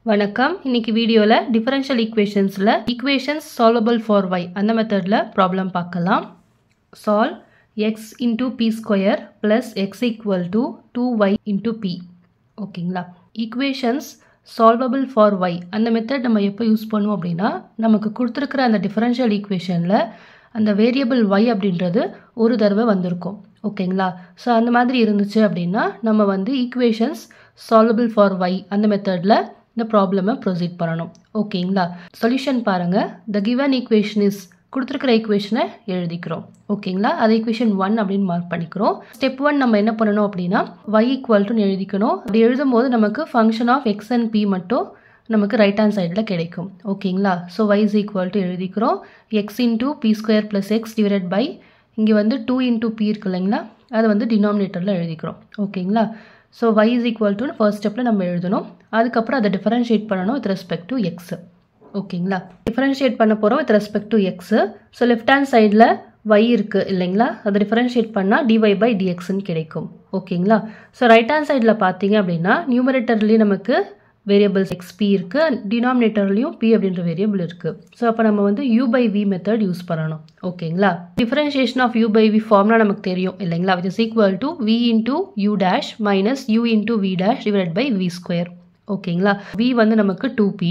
வணக்கம் இன்னைக்கு வீடியோவில் டிஃபரன்ஷியல் ஈக்குவேஷன்ஸில் ஈக்குவேஷன்ஸ் சால்வபிள் ஃபார் y அந்த மெத்தடில் ப்ராப்ளம் பார்க்கலாம் solve x into p square plus x equal to two y into p ஓகேங்களா ஈக்குவேஷன்ஸ் சால்வபிள் ஃபார் y அந்த மெத்தட் நம்ம எப்போ யூஸ் பண்ணுவோம் அப்படின்னா நமக்கு கொடுத்துருக்குற அந்த டிஃபரன்ஷியல் ஈக்குவேஷனில் அந்த வேரியபிள் y அப்படின்றது ஒரு தடவை வந்திருக்கும் ஓகேங்களா ஸோ அந்த மாதிரி இருந்துச்சு அப்படின்னா நம்ம வந்து ஈக்குவேஷன்ஸ் சால்வபிள் ஃபார் y அந்த மெத்தடில் இந்த ப்ராப்ளமை ப்ரொசீட் பண்ணணும் ஓகேங்களா சொல்யூஷன் பாருங்கள் த கிவன் ஈக்குவேஷன் இஸ் கொடுத்துருக்கிற ஈக்குவேஷனை எழுதிக்கிறோம் ஓகேங்களா அது ஈக்குவேஷன் ஒன் அப்படின்னு மார்க் பண்ணிக்கிறோம் ஸ்டெப் ஒன் நம்ம என்ன பண்ணணும் அப்படின்னா y ஈக்குவல்ட்டுன்னு எழுதிக்கணும் அப்படி எழுதும் போது நமக்கு function of x and p மட்டும் நமக்கு ரைட் ஹேண்ட் சைடில் கிடைக்கும் ஓகேங்களா so y is equal to எழுதிக்கிறோம் x into p square plus x divide by இங்கே வந்து டூ இன்டூ பி இருக்கு இல்லைங்களா அதை வந்து டினாமினேட்டரில் எழுதிக்கிறோம் ஓகேங்களா so y is equal to first ஸ்டெப்பில் நம்ம எழுதணும் அதுக்கப்புறம் அதை டிஃபரன்ஷியேட் பண்ணணும் வித் ரெஸ்பெக்ட் டு எக்ஸ் ஓகேங்களா டிஃபரன்ஷியேட் பண்ண போகிறோம் with respect to x so left hand சைடில் y இருக்குது இல்லைங்களா அதை டிஃபரன்ஷியேட் பண்ணால் dy பை dxன்னு கிடைக்கும் ஓகேங்களா ஸோ ரைட் ஹேண்ட் சைடில் பார்த்தீங்க அப்படின்னா நியூமரேட்டர்லேயும் நமக்கு வேரியபிள்ஸ் எக்ஸ் பி இருக்குது டினாமினேட்டர்லையும் பி அப்படின்ற வேரியபிள் இருக்குது ஸோ அப்போ நம்ம வந்து u by v method use பண்ணணும் ஓகேங்களா differentiation of u by v ஃபார்ம்லாம் நமக்கு தெரியும் இல்லைங்களா which is equal to v into u dash minus u into v dash divide by v square ஓகேங்களா வி வந்து நமக்கு டூ பி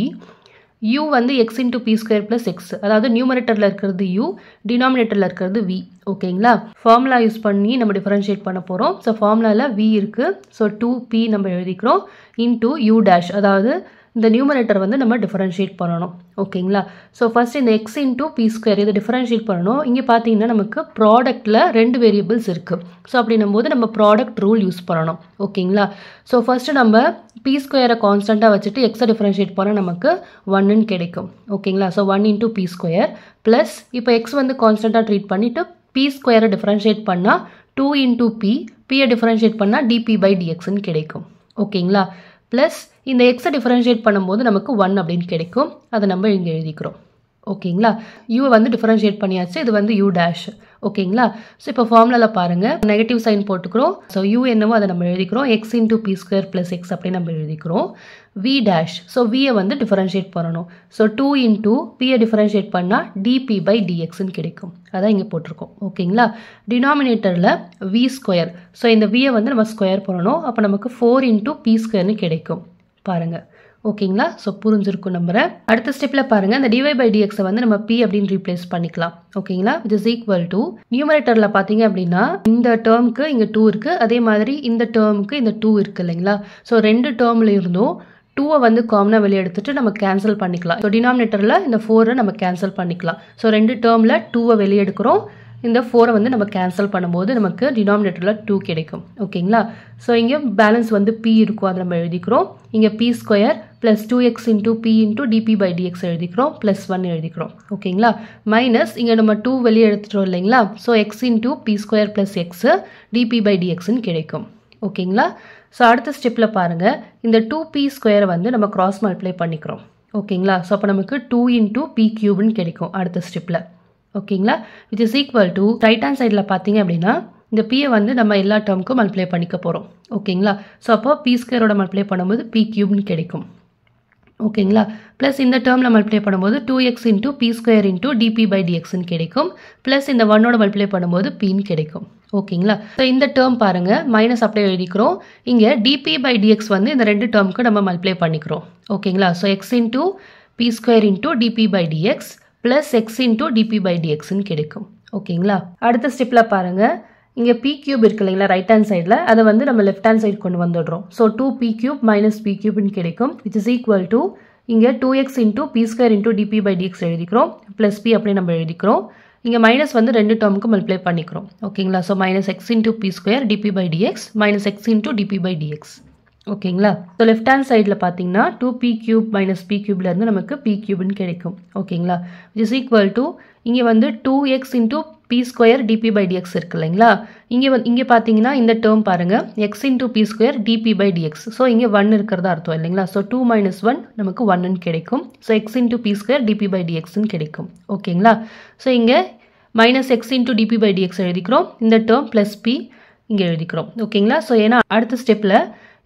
u வந்து x into p square plus x அதாவது நியூமரேட்டரில் இருக்கிறது u டினாமினேட்டரில் இருக்கிறது v ஓகேங்களா ஃபார்முலா யூஸ் பண்ணி நம்ம டிஃபரன்ஷியேட் பண்ண போகிறோம் ஸோ ஃபார்முலாவில் v இருக்குது ஸோ டூ பி நம்ம எழுதிக்கிறோம் இன்டூ யூ டேஷ் அதாவது இந்த நியூமரேட்டர் வந்து நம்ம டிஃபரன்ஷியேட் பண்ணணும் ஓகேங்களா ஸோ ஃபர்ஸ்ட் இந்த எக்ஸ் இன்டூ பி ஸ்கொயர் இதை டிஃபரன்ஷியேட் பண்ணணும் இங்கே பார்த்தீங்கன்னா நமக்கு ப்ராடக்ட்டில் ரெண்டு வேரியபிள்ஸ் இருக்குது ஸோ அப்படின்னும் போது நம்ம ப்ராடக்ட் ரூல் யூஸ் பண்ணணும் ஓகேங்களா ஸோ ஃபஸ்ட்டு நம்ம பி ஸ்கொயரை கான்ஸ்டண்ட்டாக வச்சுட்டு எக்ஸை டிஃபரன்ஷியேட் பண்ணால் நமக்கு ஒன்னுன்னு கிடைக்கும் ஓகேங்களா so one into p square plus இப்போ எக்ஸ் வந்து கான்ஸ்டண்ட்டாக ட்ரீட் பண்ணிவிட்டு பி ஸ்கொயரை டிஃபரன்ஷியேட் பண்ணால் டூ இன்டூ பி பியை டிஃபரன்ஷியேட் பண்ணால் டிபி பை டிஎக்ஸ்ன்னு கிடைக்கும் ஓகேங்களா ப்ளஸ் இந்த எக்ஸை டிஃபரன்ஷியேட் பண்ணும்போது நமக்கு ஒன் அப்படின்னு கிடைக்கும் அதை நம்ம இங்கே எழுதிக்கிறோம் ஓகேங்களா யூவை வந்து டிஃபரன்ஷியேட் பண்ணியாச்சு இது வந்து யூ டேஷ் ஓகேங்களா ஸோ இப்போ ஃபார்முலாவில் பாருங்கள் நெகட்டிவ் சைன் போட்டுக்கிறோம் ஸோ யூ என்னவோ அதை நம்ம எழுதிக்கிறோம் x into p square plus x அப்படின்னு நம்ம எழுதிக்கிறோம் வி டேஷ் ஸோ வியை வந்து டிஃபரன்ஷியேட் பண்ணணும் ஸோ டூ இன்டூ பியை டிஃபரன்ஷியேட் பண்ணால் டிபி பை டிஎக்ஸ்ன்னு கிடைக்கும் அதான் இங்கே போட்டிருக்கோம் ஓகேங்களா டினாமினேட்டரில் வி ஸ்கொயர் ஸோ இந்த வியை வந்து நம்ம ஸ்கொயர் பண்ணணும் அப்போ நமக்கு ஃபோர் இன்டூ பி ஸ்கொயர்னு கிடைக்கும் பாருங்கள் ஓகேங்களா ஸோ புரிஞ்சிருக்கும் நம்புறேன் அடுத்த ஸ்டெப்பில் பாருங்கள் இந்த டிவை பை டிஎக்ஸை வந்து நம்ம பி அப்படின்னு ரீப்ளேஸ் பண்ணிக்கலாம் ஓகேங்களா இட் இஸ் ஈக்குவல் டு நியூமரேட்டரில் பார்த்தீங்க அப்படின்னா இந்த டேர்முக்கு இங்கே டூ இருக்குது அதே மாதிரி இந்த டேர்முக்கு இந்த டூ இருக்குது இல்லைங்களா ஸோ ரெண்டு டேர்மில் இருந்தும் டூவை வந்து காமனாக வெளியே எடுத்துட்டு நம்ம கேன்சல் பண்ணிக்கலாம் ஸோ டினாமினேட்டரில் இந்த ஃபோரை நம்ம கேன்சல் பண்ணிக்கலாம் ஸோ ரெண்டு டேர்மில் டூவை வெளியே எடுக்கிறோம் இந்த ஃபோரை வந்து நம்ம கேன்சல் பண்ணும்போது நமக்கு டினாமினேட்டரில் டூ கிடைக்கும் ஓகேங்களா ஸோ இங்கே பேலன்ஸ் வந்து பி இருக்கும் அதை நம்ம எழுதிக்கிறோம் இங்கே p square plus two x into p into dp by dx எழுதிக்கிறோம் ப்ளஸ் ஒன் எழுதிக்கிறோம் ஓகேங்களா மைனஸ் இங்கே நம்ம டூ வெளியே எடுத்துட்டோம் இல்லைங்களா so x into p square plus x dp by டிஎக்ஸ்ன்னு கிடைக்கும் ஓகேங்களா ஸோ அடுத்த ஸ்டெப்பில் பாருங்கள் இந்த டூ பி ஸ்கொயரை வந்து நம்ம கிராஸ் மல்டிப்ளை பண்ணிக்கிறோம் ஓகேங்களா ஸோ அப்போ நமக்கு டூ இன்டூ பி கியூப்னு கிடைக்கும் அடுத்த ஸ்டெப்பில் ஓகேங்களா which is equal to right hand சைடில் பார்த்தீங்க அப்படின்னா இந்த பியை வந்து நம்ம எல்லா டேர்முக்கும் மல்டிப்ளை பண்ணிக்க போகிறோம் ஓகேங்களா ஸோ அப்போ பி ஸ்கொயரோட மல்டிப்ளை பண்ணும்போது பி கியூப்னு கிடைக்கும் ஓகேங்களா ப்ளஸ் இந்த டேர்மில் மல்டிப்ளை பண்ணும்போது two x into p square into dp by டிஎக்ஸ்ன்னு கிடைக்கும் ப்ளஸ் இந்த ஒன்னோட மல்டிப்ளை பண்ணும்போது பின்னு கிடைக்கும் ஓகேங்களா ஸோ இந்த டேர்ம் பாருங்கள் மைனஸ் அப்படியே எழுதிக்கிறோம் இங்கே டிபி பை டிஎக்ஸ் வந்து இந்த ரெண்டு டேர்முக்கு நம்ம மல்டிப்ளை பண்ணிக்கிறோம் ஓகேங்களா so x into p square into dp by dx plus x into dp by டிஎக்ஸ்ன்னு கிடைக்கும் ஓகேங்களா அடுத்த ஸ்டெப்பில் பாருங்கள் இங்கே பி கியூப் இருக்கு இல்லைங்களா ரைட் ஹேண்ட் சைடில் அதை வந்து நம்ம லெஃப்ட் ஹேண்ட் சைடு கொண்டு வந்துடுறோம் so two p cube minus p கியூப்னு கிடைக்கும் விச் இஸ் ஈக்குவல் டு இங்கே two x into p square into dp by dx எழுதிக்கிறோம் ப்ளஸ் பி அப்படியே நம்ம எழுதிக்கிறோம் இங்கே மைனஸ் வந்து ரெண்டு டேர்முக்கு மல்டிப்ளை பண்ணிக்கிறோம் ஓகேங்களா so minus x into p square dp by dx minus x into dp by dx ஓகேங்களா ஸோ லெஃப்ட் ஹேண்ட் சைடில் பார்த்தீங்கன்னா two p cube minus p கியூப்லேருந்து நமக்கு பி கியூப்னு கிடைக்கும் ஓகேங்களா இஸ் ஈக்குவல் டு இங்கே வந்து two x into p square dp by dx இருக்கு இல்லைங்களா இங்கே வந்து இங்கே பார்த்தீங்கன்னா இந்த டேர்ம் பாருங்கள் x into p square dp by dx so இங்கே ஒன் இருக்கிறதா அர்த்தம் இல்லைங்களா ஸோ டூ மைனஸ் ஒன் நமக்கு ஒன்னு கிடைக்கும் so x into p square dp by டிஎக்ஸ்னு கிடைக்கும் ஓகேங்களா ஸோ இங்கே minus x into dp by dx எழுதிக்கிறோம் இந்த டேர்ம் ப்ளஸ் பி இங்கே எழுதிக்கிறோம் ஓகேங்களா ஸோ ஏன்னா அடுத்த ஸ்டெப்பில்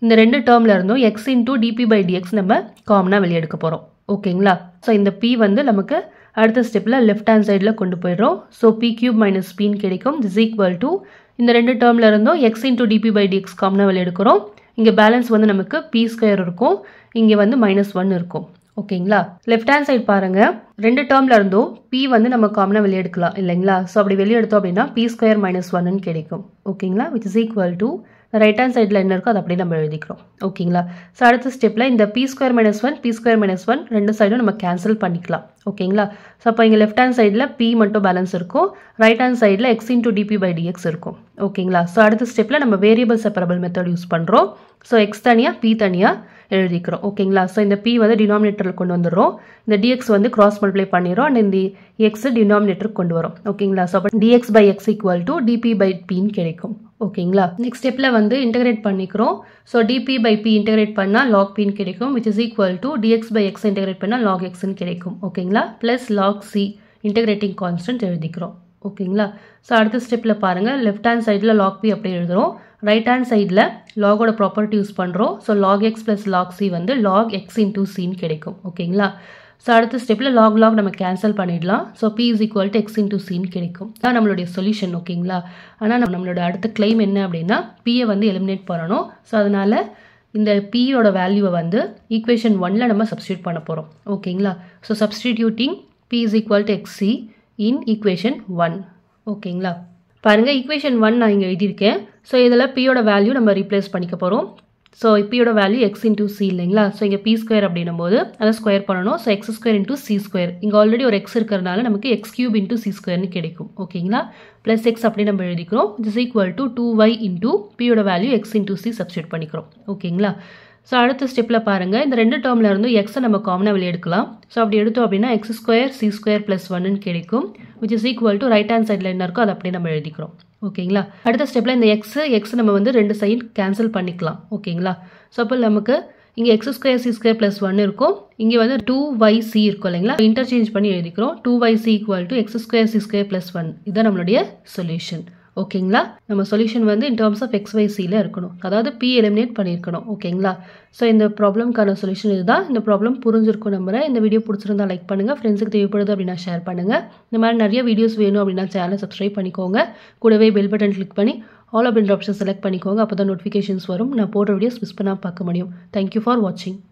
இந்த ரெண்டு டேர்மில் இருந்தும் x into dp by dx நம்ம காமனாக வெளியே எடுக்க போகிறோம் ஓகேங்களா ஸோ இந்த பி வந்து நமக்கு அடுத்த ஸ்டெப்பில் லெஃப்ட் ஹேண்ட் சைடில் கொண்டு போயிடுறோம் ஸோ பி கியூப் மைனஸ் பின்னு கிடைக்கும் திஸ் ஈக்குவல் டு இந்த ரெண்டு டேர்மில் இருந்தும் x into dp by dx காமனாக வெளியே எடுக்கிறோம் இங்கே பேலன்ஸ் வந்து நமக்கு பி ஸ்கொயர் இருக்கும் இங்கே வந்து மைனஸ் ஒன் இருக்கும் ஓகேங்களா லெஃப்ட் ஹேண்ட் சைடு பாருங்க ரெண்டு டேர்ம்ல இருந்தும் பி வந்து நம்ம காமனாக வெளியே எடுக்கலாம் இல்லைங்களா ஸோ அப்படி வெளியே எடுத்தோம் அப்படின்னா பி ஸ்கொயர் மைனஸ் ஒன்னு கிடைக்கும் ஓகேங்களா which is equal to right hand சைடில் என்ன இருக்கோ அதை அப்படியே நம்ம எழுதிக்கிறோம் ஓகேங்களா ஸோ அடுத்த ஸ்டெப்பில் இந்த p square minus one p square minus one ரெண்டு சைடும் நம்ம கேன்சல் பண்ணிக்கலாம் ஓகேங்களா ஸோ அப்போ இங்கே லெஃப்ட் ஹேண்ட் சைடில் பி மட்டும் பேலன்ஸ் இருக்கும் ரைட் ஹேண்ட் சைடில் x into dp by dx இருக்கும் ஓகேங்களா ஸோ அடுத்த ஸ்டெப்பில் நம்ம வேரியபிள் செப்பரபிள் மெத்தட் யூஸ் பண்ணுறோம் ஸோ எக்ஸ் தனியாக பி தனியாக எழுதிக்கிறோம் ஓகேங்களா ஸோ இந்த பி வந்து டினாமினேட்டரில் கொண்டு வந்துடுறோம் இந்த டிஎக்ஸ் வந்து கிராஸ் மல்டிப்ளை பண்ணிடுறோம் அண்ட் இந்த எக்ஸ் டினாமினேட்டருக்கு கொண்டு வரும் ஓகேங்களா ஸோ அப்போ dx by x equal to dp by பின்னு கிடைக்கும் ஓகேங்களா நெக்ஸ்ட் ஸ்டெப்பில் வந்து இன்டகிரேட் பண்ணிக்கிறோம் so dp by p integrate பண்ணால் லாக் பின்னு கிடைக்கும் which is equal to dx by x integrate பண்ணால் லாக் எக்ஸ்ன்னு கிடைக்கும் ஓகேங்களா plus log c integrating constant எழுதிக்கிறோம் ஓகேங்களா ஸோ அடுத்த ஸ்டெப்பில் பாருங்கள் லெஃப்ட் ஹேண்ட் சைடில் லாக் பி அப்படியே எழுதுகிறோம் ரைட் ஹேண்ட் சைடில் லாகோட ப்ராப்பர்ட்டி யூஸ் பண்ணுறோம் so log x plus log c வந்து லாக் எக்ஸ் இன்டூ சின்னு கிடைக்கும் ஓகேங்களா ஸோ அடுத்த ஸ்டெப்பில் லாக் லாக் நம்ம கேன்சல் பண்ணிடலாம் so p is equal to x into சின்னு கிடைக்கும் தான் நம்மளுடைய சொல்யூஷன் ஓகேங்களா ஆனால் நம்ம நம்மளோட அடுத்த கிளைம் என்ன அப்படின்னா பியை வந்து எலிமினேட் பண்ணணும் ஸோ அதனால் இந்த பியோட வேல்யூவை வந்து ஈக்குவேஷன் ஒன்ல நம்ம சப்ஸ்டியூட் பண்ண போகிறோம் ஓகேங்களா so substituting p is equal to எக்ஸி இன் ஈக்குவேஷன் ஒன் ஓகேங்களா பாருங்கள் ஈக்குவேஷன் ஒன் நான் இங்கே எழுதியிருக்கேன் ஸோ இதில் பியோட வேல்யூ நம்ம ரீப்ளேஸ் பண்ணிக்க போகிறோம் ஸோ பியோட வேல்யூ எக்ஸ் இன்டூ சி இல்லைங்களா ஸோ இங்கே பி ஸ்கொயர் அப்படின்னும் போது அதை ஸ்கொயர் பண்ணணும் so x square into c square இங்கே ஆல்ரெடி ஒரு எக்ஸ் இருக்கிறதுனால நமக்கு எக்ஸ் கியூப் இன்டூ சி ஸ்கொயர்னு கிடைக்கும் ஓகேங்களா ப்ளஸ் எக்ஸ் அப்படி நம்ம எழுதிக்கிறோம் is equal to two y into பியோட value x into c substitute பண்ணிக்கிறோம் ஓகேங்களா ஸோ அடுத்த ஸ்டெப்பில் பாருங்கள் இந்த ரெண்டு டேர்மில் இருந்து எக்ஸை நம்ம காமனாக வெளியே எடுக்கலாம் ஸோ அப்படி எடுத்தோம் அப்படின்னா x square c square plus ஒன்னு கிடைக்கும் which is equal to right hand சைடில் என்ன இருக்கோ அதை அப்படியே நம்ம எழுதிக்கிறோம் ஓகேங்களா அடுத்த ஸ்டெப்பில் இந்த எக்ஸ் எக்ஸ் நம்ம வந்து ரெண்டு சைடு கேன்சல் பண்ணிக்கலாம் ஓகேங்களா ஸோ அப்போ நமக்கு இங்கே x square c square plus one இருக்கும் இங்கே வந்து டூ ஒய் சி இருக்கும் இல்லைங்களா இன்டர்சேஞ்ச் பண்ணி எழுதிக்கிறோம் two y c equal to x square c square plus one இதுதான் நம்மளுடைய சொல்யூஷன் ஓகேங்களா நம்ம சொல்யூஷன் வந்து இன் டேர்ம்ஸ் ஆஃப் எக்ஸ் சியில் இருக்கணும் அதாவது பி எலிமினேட் பண்ணியிருக்கணும் ஓகேங்களா ஸோ இந்த ப்ராப்ளம்க்கான சொல்யூஷன் இதுதான் இந்த ப்ராப்ளம் புரிஞ்சிருக்கும் நம்புறேன் இந்த வீடியோ பிடிச்சிருந்தா லைக் பண்ணுங்கள் ஃப்ரெண்ட்ஸுக்கு தேவைப்படுது அப்படின்னா ஷேர் பண்ணுங்கள் இந்த மாதிரி நிறைய வீடியோஸ் வேணும் அப்படின்னா சேனலை சப்ஸ்கிரைப் பண்ணிக்கோங்க கூடவே பெல் பட்டன் கிளிக் பண்ணி ஆல் அப்படின்ற ஆப்ஷன் செலக்ட் பண்ணிக்கோங்க அப்போ தான் நோட்டிஃபிகேஷன்ஸ் வரும் நான் போடுற வீடியோஸ் மிஸ் பண்ணாமல் பார்க்க முடியும் தேங்க்யூ ஃபார் வாட்சிங்